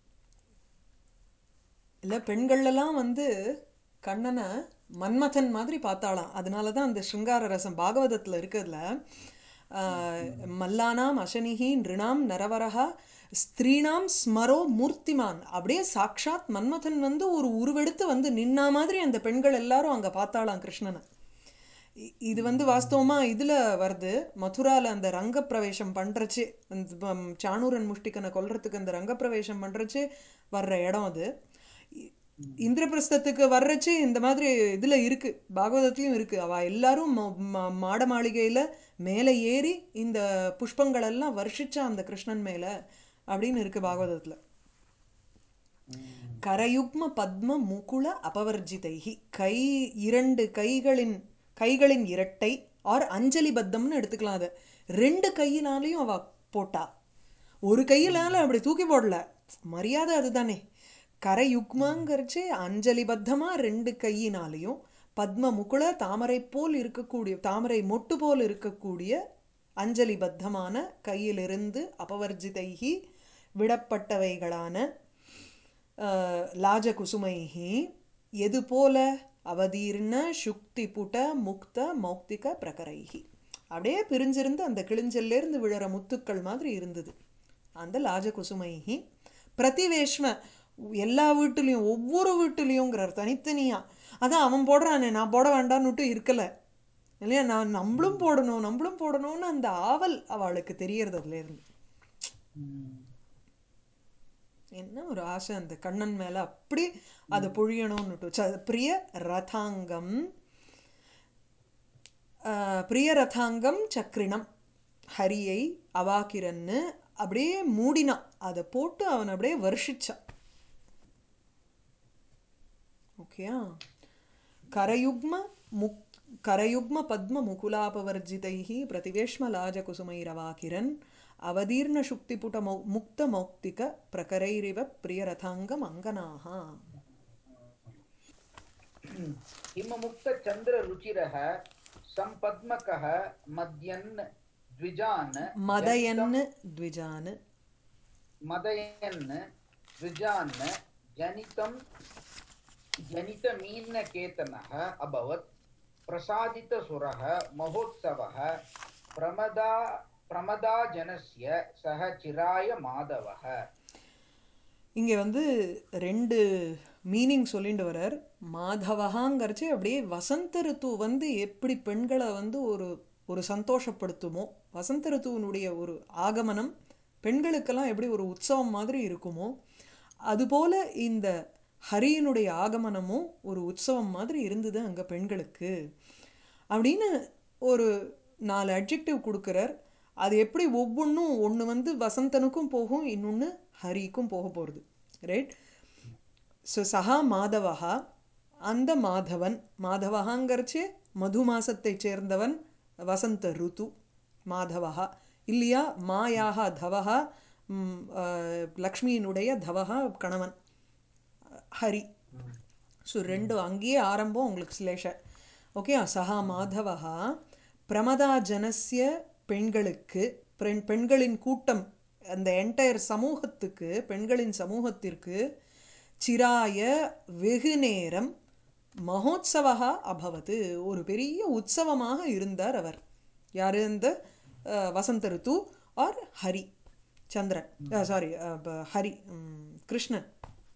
இல்லை பெண்கள்லாம் வந்து கண்ணனை மன்மதன் மாதிரி பார்த்தாளாம் அதனால தான் அந்த ஸ்ருங்கார ரசம் பாகவதத்தில் இருக்கிறதுல ஆஹ், மல்லானாம் அசனிஹி நிருணாம் நரவரஹா ஸ்திரீனாம் ஸ்மரோ மூர்த்திமான் அப்படியே சாக்ஷாத் மன்மதன் வந்து ஒரு உருவெடுத்து வந்து நின்னா மாதிரி அந்த பெண்கள் எல்லாரும் அங்கே பார்த்தாளாம் கிருஷ்ணனை இ- இது வந்து வாஸ்தவமா இதுல வருது மதுரால அந்த ரங்கப்பிரவேசம் பண்றச்சு அந்த பம், சாணூரன் முஷ்டிகனை கொல்றதுக்கு அந்த ரங்கப்பிரவேசம் பண்றச்சு வர்ற இடம் அது இ- இந்திரபிரஸ்தத்துக்கு வர்றச்சு இந்த மாதிரி இதுல இருக்கு பாகவதத்துலயும் இருக்கு அவ எல்லாரும் ம- ம- மாட மாளிகையில மேலே ஏறி இந்த புஷ்பங்கள் எல்லாம் வர்ஷிச்சா அந்த கிருஷ்ணன் மேல அப்படின்னு இருக்கு பாகவதத்துல கரயுக்ம பத்ம முகுல அபவர்ஜிதைஹி கை இரண்டு கைகளின் கைகளின் இரட்டை ஆர் அஞ்சலி பத்தம்னு எடுத்துக்கலாம் அதை ரெண்டு கையினாலையும் அவ போட்டா ஒரு கையினால அப்படி தூக்கி போடல மரியாதை அதுதானே கரயுக்மங்கிறச்சு அஞ்சலி பத்தமா ரெண்டு கையினாலையும் பத்ம முகுல தாமரை போல் இருக்கக்கூடிய தாமரை மொட்டு போல் இருக்கக்கூடிய அஞ்சலி பத்தமான கையிலிருந்து அபவர்ஜிதைஹி விடப்பட்டவைகளான அஹ், லாஜகுசுமைஹி எது போல அவதீர்ண சுக்தி புட முக்த மௌக்திக பிரகரைஹி அப்படியே பிரிஞ்சிருந்து அந்த கிழிஞ்சல்லேருந்து விழற முத்துக்கள் மாதிரி இருந்தது அந்த லாஜகுசுமைஹி பிரதிவேஷ்ம எல்லா வீட்டுலேயும் ஒவ்வொரு வீட்டுலேயுங்கிறார் தனித்தனியா அதான் அவன் போடுறானே நான் போட வேண்டான்னுட்டு இருக்கல இல்லையா நான் நம்மளும் போடணும் நம்மளும் போடணும்னு அந்த ஆவல் அவளுக்கு தெரியறது அதுலேருந்து என்ன ஒரு ஆசை அந்த கண்ணன் மேல அப்படி அதை பொழியணும்னுட்டு ச- பிரிய ரதாங்கம் ஆஹ், பிரிய ரதாங்கம் சக்ரினம் ஹரியை அவாக்கிரன்னு அப்படியே மூடினான் அதை போட்டு அவன் அப்படியே வருஷிச்சான் ஓகேயா கரயுக்ம முக் கரயுக்ம பத்ம முகுலாபவர்ஜிதைः प्रतिवेश्मलाजकुसुमैरवाकिरन् அவதீர்ண சுக்திபுட மௌ முக்த மௌக்திக பிரகரைரிவ பிரியரதாங்கம் அங்கனாக हिममुक्तचन्द्ररुचिरः सम्पद्मकः मद्यन् द्विजान् மதயன்னு த்விஜான் मदयन् द्विजान् जनितं जनितमीनकेतनः अभवत् प्रसादितसुरः महोत्सवः प्रमदा प्रमदाजनस्य सह चिराय माधवः இங்கே வந்து ரெண்டு மீனிங் சொல்லிட்டு வரார் மாதவகாங்கிறச்சு அப்படியே வசந்த ரித்து வந்து எப்படி பெண்களை வந்து ஒரு ஒரு சந்தோஷப்படுத்துமோ வசந்த ரித்துவனுடைய ஒரு ஆகமனம் பெண்களுக்கெல்லாம் எப்படி ஒரு உற்சவம் மாதிரி இருக்குமோ அதுபோல இந்த ஹரியினுடைய ஆகமனமும் ஒரு உற்சவம் மாதிரி இருந்தது அங்கே பெண்களுக்கு அப்படின்னு ஒரு நாலு அட்ஜெக்டிவ் கொடுக்குறார் அது எப்படி ஒவ்வொன்றும் ஒன்று வந்து வசந்தனுக்கும் போகும் இன்னொன்று ஹரிக்கும் போக போகிறது ரைட் ஸோ சஹா மாதவஹா அந்த மாதவன் மாதவஹாங்கிறச்சு மது மாசத்தைச் சேர்ந்தவன் வசந்த ருத்து மாதவஹா இல்லையா மாயாக தவஹா ம், அஹ், லக்ஷ்மியினுடைய தவஹா கணவன் ஹரி ஸோ ரெண்டு அங்கேயே ஆரம்பம் உங்களுக்கு ஸ்லேஷ ஓகே சஹா மாதவஹா பிரமதா ஜனஸ்ய பெண்களுக்கு பெண் பெண்களின் கூட்டம் அந்த என்டையர் சமூகத்துக்கு பெண்களின் சமூகத்திற்கு சிராய வெகு நேரம் மகோத்சவா அபவத் ஒரு பெரிய உற்சவமாக இருந்தார் அவர் யார் இந்த அஹ், வசந்த ருத்து ஆர் ஹரி சந்திரன் சாரி ஹரி ம், கிருஷ்ணன்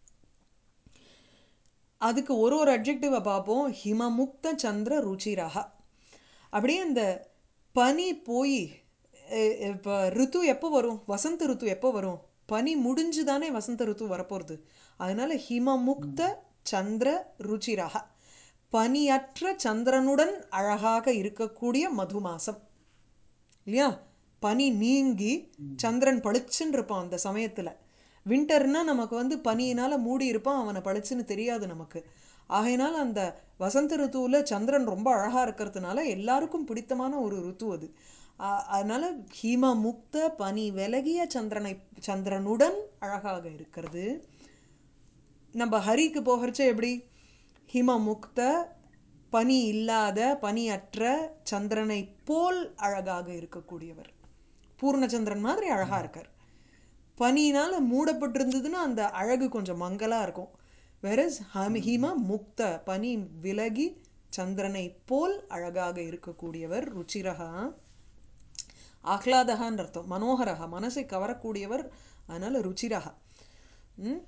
அதுக்கு ஒரு ஒரு அட்ஜெக்டிவை பார்ப்போம் ஹிமமுக்த சந்திர ருச்சிரஹா அப்படியே இந்த பனி போய் இப்போ ருத்து எப்போ வரும் வசந்த ருத்து எப்போ வரும் பனி முடிஞ்சு தானே வசந்த ருத்து வரப்போகிறது அதனால ஹிமமுக்த சந்திர ருச்சிரஹா பனியற்ற சந்திரனுடன் அழகாக இருக்கக்கூடிய மது மாசம் இல்லையா பனி நீங்கி சந்திரன் பளிச்சுன்னு இருப்பான் அந்த சமயத்தில் வின்டர்னா நமக்கு வந்து பனியினால் மூடி இருப்பான் அவனை பளிச்சுன்னு தெரியாது நமக்கு ஆகையினால அந்த வசந்த ருத்துவில் சந்திரன் ரொம்ப அழகாக இருக்கிறதுனால எல்லாருக்கும் பிடித்தமான ஒரு ருத்து அது ஆ- அதனால ஹீம முக்த பனி விலகிய சந்திரனை சந்திரனுடன் அழகாக இருக்கிறது நம்ம ஹரிக்கு போகிறச்ச எப்படி ஹிமமுக்த பனி இல்லாத பனியற்ற சந்திரனை போல் அழகாக இருக்கக்கூடியவர் பூர்ணச்சந்திரன் மாதிரி அழகாக இருக்கார் பனியினால் மூடப்பட்டிருந்ததுன்னா அந்த அழகு கொஞ்சம் மங்கலாக இருக்கும் வெரஸ் ஹம் ஹிம முக்த பனி விலகி சந்திரனை போல் அழகாக இருக்கக்கூடியவர் ருச்சிரகா ஆஹ்லாதகான்னு அர்த்தம் மனோகரகா மனசை கவரக்கூடியவர் அதனால ருச்சிரகா ம்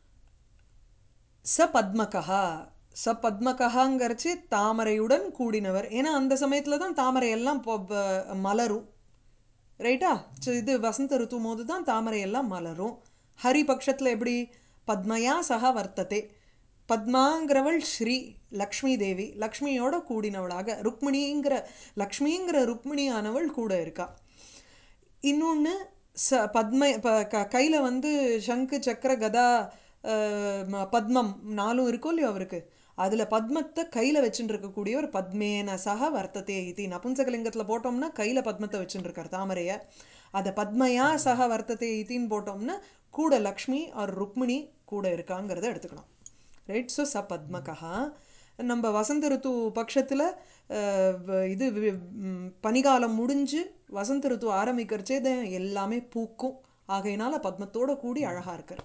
ச பத்மகா ச பத்மகங்கிறச்சு தாமரையுடன் கூடினவர் ஏன்னா அந்த சமயத்தில் தான் தாமரை எல்லாம் பொ- ப- மலரும் ரைட்டா சரி, இது வசந்த ருத்து போது தான் தாமரை எல்லாம் மலரும் ஹரி பட்சத்தில் எப்படி பத்மயா சக வர்த்ததே பத்மாங்கிறவள் ஸ்ரீ லக்ஷ்மி தேவி லக்ஷ்மியோட கூடினவளாக ருக்மிணிங்கிற லக்ஷ்மிங்கிற ருக்மிணியானவள் கூட இருக்கா இன்னொன்று ச பத்ம இப்போ க கையில் வந்து சங்கு சக்கர கதா அஹ், ம- பத்மம் நாலும் இருக்கும் இல்லையோ அவருக்கு அதில் பத்மத்தை கையில் வச்சுட்டு இருக்கக்கூடியவர் பத்மேன சக வர்த்ததே இது நபும்சகலிங்கத்தில் போட்டோம்னா கையில் பத்மத்தை வச்சுட்டு இருக்கார் தாமரையை அதை பத்மயா சக வர்த்ததே இத்தின்னு போட்டோம்னா கூட லக்ஷ்மி ஆர் ருக்மிணி கூட இருக்காங்கிறத எடுத்துக்கணும் ரைட் ஸோ ச பத்மகா நம்ம வசந்த ருத்து பட்சத்தில் இது வி- ம், பனிகாலம் முடிஞ்சு வசந்த ருத்து ஆரம்பிக்கிறச்சே இது எல்லாமே பூக்கும் ஆகையினால பத்மத்தோட கூடி அழகா இருக்கார்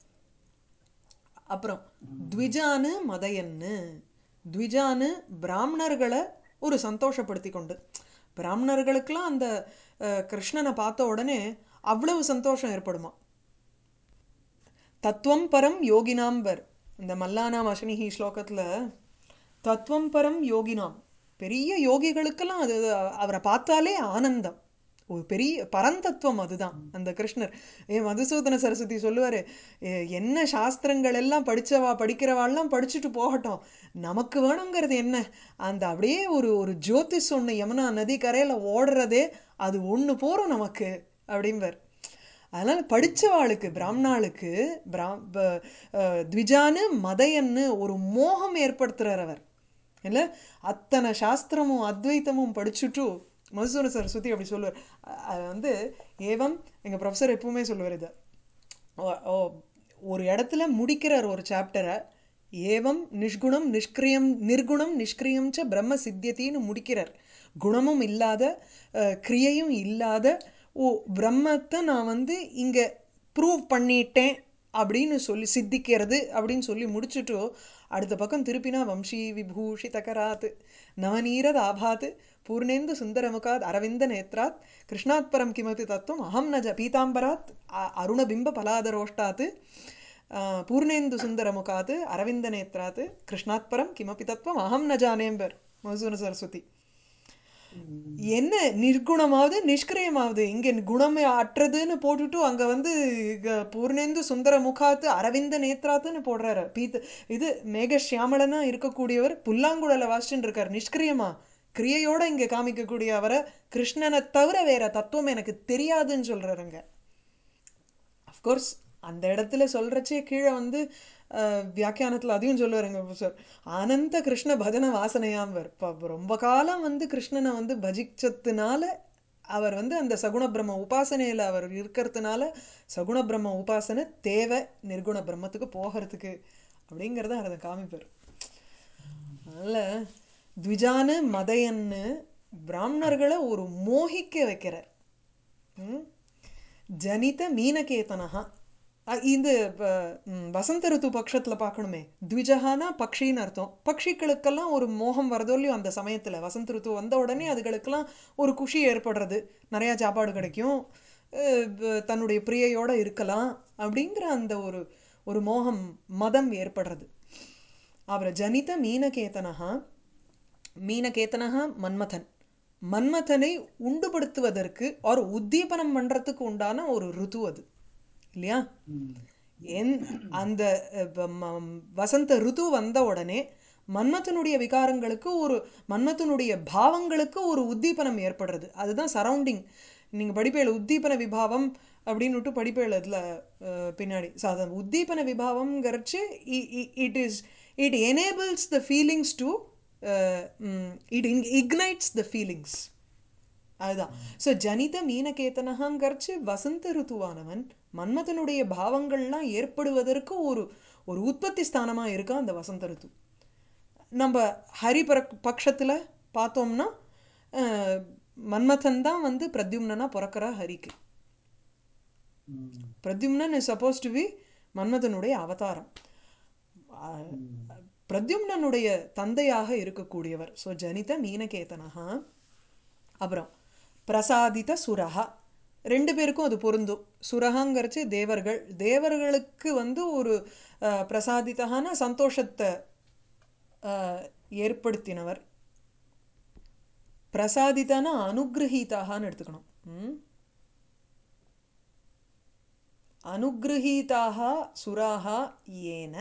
அப்புறம் த்விஜானு மதயன்னு த்விஜானு பிராமணர்களை ஒரு சந்தோஷப்படுத்தி கொண்டு பிராமணர்களுக்கெல்லாம் அந்த அஹ், கிருஷ்ணனை பார்த்த உடனே அவ்வளவு சந்தோஷம் ஏற்படுமா தத்துவம் பரம் யோகினாம்பர் இந்த மல்லானாம் அசனிஹி ஸ்லோகத்தில் தத்துவம் பரம் யோகினாம் பெரிய யோகிகளுக்கெல்லாம் அது அவரை பார்த்தாலே ஆனந்தம் ஒரு பெரிய பரந்தத்துவம் அதுதான் அந்த கிருஷ்ணர் ஏ மதுசூதன சரஸ்வதி சொல்லுவார் என்ன சாஸ்திரங்கள் எல்லாம் படித்தவா படிக்கிறவாள்லாம் படிச்சுட்டு போகட்டும் நமக்கு வேணுங்கிறது என்ன அந்த அப்படியே ஒரு ஒரு ஜோதிஷ் ஒன்று யமுனா நதி கரையில் ஓடுறதே அது ஒன்று போகிறோம் நமக்கு அப்படிம்பார் அதனால் படித்தவாளுக்கு பிராமணாளுக்கு பிரா ப- அஹ், த்விஜானு மதையன்னு ஒரு மோகம் ஏற்படுத்துகிறார் அவர் இல்லை அத்தனை சாஸ்திரமும் அத்வைத்தமும் படிச்சுட்டு மதுசூர சரஸ்வதி அப்படி சொல்லுவார் அ- அது வந்து ஏவம் எங்கள் ப்ரொஃபஸர் எப்பவுமே சொல்லுவார் இதை ஓ- ஓ, ஒரு இடத்துல முடிக்கிறார் ஒரு சாப்டரை ஏவம் நிஷ்குணம் நிஷ்கிரியம் நிர்குணம் நிஷ்கிரியம் ச பிரம்ம சித்தியத்தின்னு முடிக்கிறார் குணமும் இல்லாத அஹ், கிரியையும் இல்லாத ஓ பிரம்மத்தை நான் வந்து இங்கே ப்ரூவ் பண்ணிட்டேன் அப்படின்னு சொல்லி சித்திக்கிறது அப்படின்னு சொல்லி முடிச்சுட்டு அடுத்த பக்கம் திருப்பினா வம்ஷி விபூஷி தகராத் நவநீரத் ஆபாத் பூர்ணேந்து சுந்தரமுகாத் அரவிந்த நேத்ராத் கிருஷ்ணாத் பரம் கிமபி தத்துவம் அகம் நஜ பீதாம்பராத் அ- அருணபிம்ப பலாதரோஷ்டாத் அஹ், பூர்ணேந்து சுந்தரமுகாத் அரவிந்த நேத்ராத் கிருஷ்ணாத் பரம் கிமபி தத்துவம் அகம் ந ஜானேம்பர் மதுசூன சரஸ்வதி என்ன நிர்குணமாவது நிஷ்கிரியமாவது இங்கே குணமே அற்றதுன்னு போட்டுட்டு அங்கே வந்து இங்க பூர்ணேந்து சுந்தர முகாத்து அரவிந்த நேத்ராத்துன்னு போடுறாரு பீத்து இது மேகஷியாமளனா இருக்கக்கூடியவர் புல்லாங்குழல வாசிச்சுட்டு இருக்கார் நிஷ்கிரியமா கிரியையோட இங்கே காமிக்கக்கூடிய அவரை கிருஷ்ணனை தவிர வேற தத்துவம் எனக்கு தெரியாதுன்னு சொல்றாருங்க அஃப்கோர்ஸ் அந்த இடத்துல சொல்கிறச்சே கீழே வந்து வியாக்கியானத்தில் அதையும் சொல்லுவாருங்க சார் ஆனந்த கிருஷ்ண பஜன வாசனையாம்பர் இப்போ ரொம்ப காலம் வந்து கிருஷ்ணனை வந்து பஜிச்சதுனால அவர் வந்து அந்த சகுண பிரம்ம உபாசனையில் அவர் இருக்கிறதுனால சகுண பிரம்ம உபாசனை தேவை நிர்குண பிரம்மத்துக்கு போகிறதுக்கு அப்படிங்கிறத அதை காமிப்பார் அதனால் த்விஜானு மதையன்னு பிராமணர்களை ஒரு மோகிக்க வைக்கிறார் ம்? ஜனித மீனகேதனஹா அ, இது ப- ம், வசந்த ருத்து பட்சத்தில் பார்க்கணுமே த்விஜஹானா பக்ஷின்னு அர்த்தம் பக்ஷிகளுக்கெல்லாம் ஒரு மோகம் வரதோ இல்லையோ அந்த சமயத்தில் வசந்த ருத்து வந்த உடனே அதுகளுக்கெல்லாம் ஒரு குஷி ஏற்படுறது நிறையா சாப்பாடு கிடைக்கும் அஹ், ப- தன்னுடைய பிரியையோட இருக்கலாம் அப்படிங்கிற அந்த ஒரு ஒரு மோகம் மதம் ஏற்படுறது அவரை ஜனித மீனகேதனஹா மீனகேத்தனஹா மன்மதன் மன்மதனை உண்டுபடுத்துவதற்கு ஒரு உத்தீபனம் பண்ணுறதுக்கு உண்டான ஒரு ருத்து அது இல்லையா என் அந்த அஹ், வ- ம- வசந்த ருது வந்த உடனே மன்மதனுடைய விகாரங்களுக்கு ஒரு மன்மதனுடைய பாவங்களுக்கு ஒரு உத்தீபனம் ஏற்படுறது அதுதான் சரௌண்டிங் நீங்கள் படிப்பேல உத்தீபன விபாவம் அப்படின்னுட்டு படிப்பேல இதில் பின்னாடி ஸோ அது உத்தீபன விபாவம்ங்கிறச்சு it is it enables the feelings to it ignites the feelings அதுதான் ஸோ ஜனித மீனகேத்தனகாங்கிறச்சு வசந்த ருத்துவானவன் மன்மதனுடைய பாவங்கள்லாம் ஏற்படுவதற்கு ஒரு ஒரு உற்பத்தி ஸ்தானமாக இருக்கா அந்த வசந்த ருத்து நம்ம ஹரி பரக் பட்சத்தில் பார்த்தோம்னா அஹ், மன்மதன் தான் வந்து பிரத்யும்னனா பிறக்கிறா ஹரிக்கு Pradyumnan is suppose to be மன்மதனுடைய அவதாரம் அஹ், பிரத்யும்னனுடைய தந்தையாக இருக்கக்கூடியவர் ஸோ ஜனித மீனகேதனஹா அப்புறம் பிரசாதித சுரஹா ரெண்டு பேருக்கும் அது பொருந்தும் சுரஹாங்கிறச்சு தேவர்கள் தேவர்களுக்கு வந்து ஒரு அஹ், பிரசாதிதகான சந்தோஷத்தை அஹ், ஏற்படுத்தினவர் பிரசாதிதான அனுகிரகீதாகான்னு எடுத்துக்கணும் ம்? அனுகிரகீதாக சுராக ஏன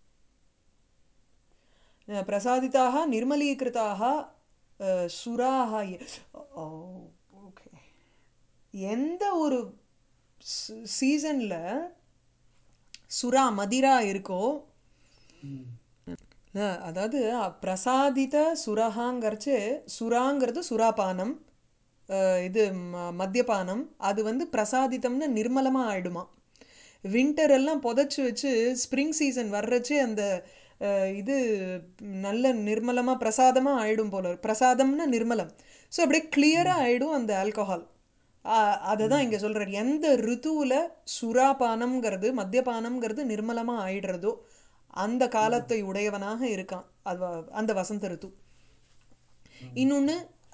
அஹ், பிரசாதிதாக நிர்மலீகிருதாக அஹ், சுராக ஏ- ஓ ஓகே எந்த ஒரு சீசனில் சுறா மதிரா இருக்கோ இல்ல, அதாவது அ, பிரசாதித சுரஹாங்கிறச்சு சுறாங்கிறது சுறாபானம் அஹ், இது ம- மத்தியபானம் அது வந்து பிரசாதித்தம்னு நிர்மலமாக ஆயிடுமா வின்டர் எல்லாம் புதைச்சி வச்சு ஸ்ப்ரிங் சீசன் வர்றச்சு அந்த அஹ், இது நல்ல நிர்மலமாக பிரசாதமாக ஆயிடும் போல இருக்கு. பிரசாதம்னா நிர்மலம் ஸோ அப்படியே கிளியராக ஆயிடும் அந்த ஆல்கஹால் அதை தான் இங்கே சொல்கிறார் எந்த ரித்துவில் சுறாபானம்ங்கிறது மத்தியபானம்ங்கிறது நிர்மலமாக ஆயிடுறதோ அந்த காலத்தை உடையவனாக இருக்கான் அது வ- அந்த வசந்த ரித்து இன்னொன்று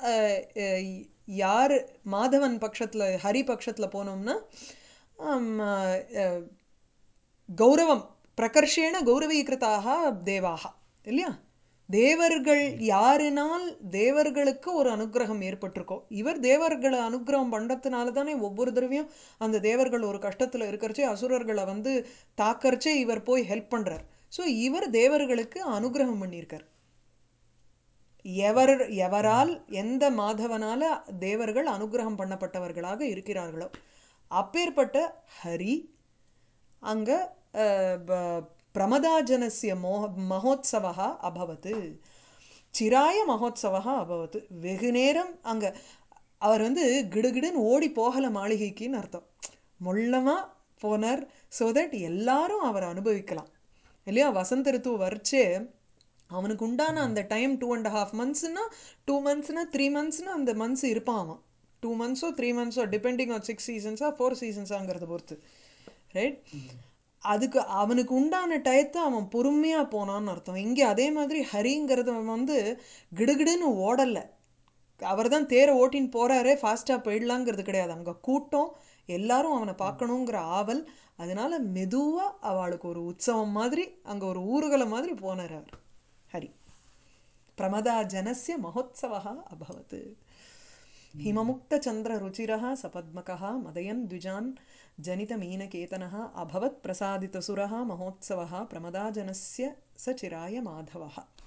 யார் மாதவன் பட்சத்தில் ஹரி பட்சத்தில் போனோம்னா ஆம், அஹ், கௌரவம் பிரகர்ஷேண கௌரவீகிருத்தாக தேவாக இல்லையா தேவர்கள் யாரினால் தேவர்களுக்கு ஒரு அனுக்கிரகம் ஏற்பட்டிருக்கோ இவர் தேவர்களை அனுக்கிரகம் பண்ணுறதுனால தானே ஒவ்வொரு தடவையும் அந்த தேவர்கள் ஒரு கஷ்டத்தில் இருக்கிறச்சே அசுரர்களை வந்து தாக்கறச்சே இவர் போய் ஹெல்ப் பண்ணுறார் ஸோ இவர் தேவர்களுக்கு அனுக்கிரகம் பண்ணியிருக்கார் எவர் எவரால் எந்த மாதவனால தேவர்கள் அனுக்கிரகம் பண்ணப்பட்டவர்களாக இருக்கிறார்களோ அப்பேற்பட்ட ஹரி அங்க அஹ், ப- பிரமதாஜனஸ்ய மோக மகோத்சவா அபவத் சிராய மகோத்சவா அபவத் வெகு நேரம் அங்க அவர் வந்து கிடுகிடுன்னு ஓடி போகல மாளிகைக்குன்னு அர்த்தம் மொள்ளமா போனார் ஸோ தட் எல்லாரும் அவரை அனுபவிக்கலாம் இல்லையா வசந்த ரித்து வரைச்சே அவனுக்கு உண்டான அந்த டைம் டூ அண்ட் ஹாஃப் மந்த்ஸ்னா டூ மந்த்ஸ்னா த்ரீ மந்த்ஸ்னா அந்த மந்த்ஸ் இருப்பான் அவன் டூ மந்த்ஸோ த்ரீ மந்த்ஸோ டிபெண்டிங் ஆன் சிக்ஸ் சீசன்ஸா ஃபோர் சீசன்ஸாங்கிறத பொறுத்து ரைட் அதுக்கு அவனுக்கு உண்டான டயத்தை அவன் பொறுமையாக போனான்னு அர்த்தம் இங்கே அதே மாதிரி ஹரிங்கிறது வந்து கிடுகிடுன்னு ஓடலை அவர் தான் தேரை ஓட்டின்னு போகிறாரே ஃபாஸ்ட்டாக போயிடலாங்கிறது கிடையாது அங்கே கூட்டம் எல்லாரும் அவனை பார்க்கணுங்கிற ஆவல் அதனால மெதுவாக அவளுக்கு ஒரு உற்சவம் மாதிரி அங்கே ஒரு ஊர்வலம் மாதிரி போனார் அவர் ஹரி பிரமதா ஜனசிய மகோத்சவா அபவத் हिममुक्तचन्द्ररुचिरः सपद्मकः मदयन् द्विजान् जनितमीनकेतनः अभवत् प्रसादितसुरः महोत्सवः प्रमदाजनस्य स चिराय माधवः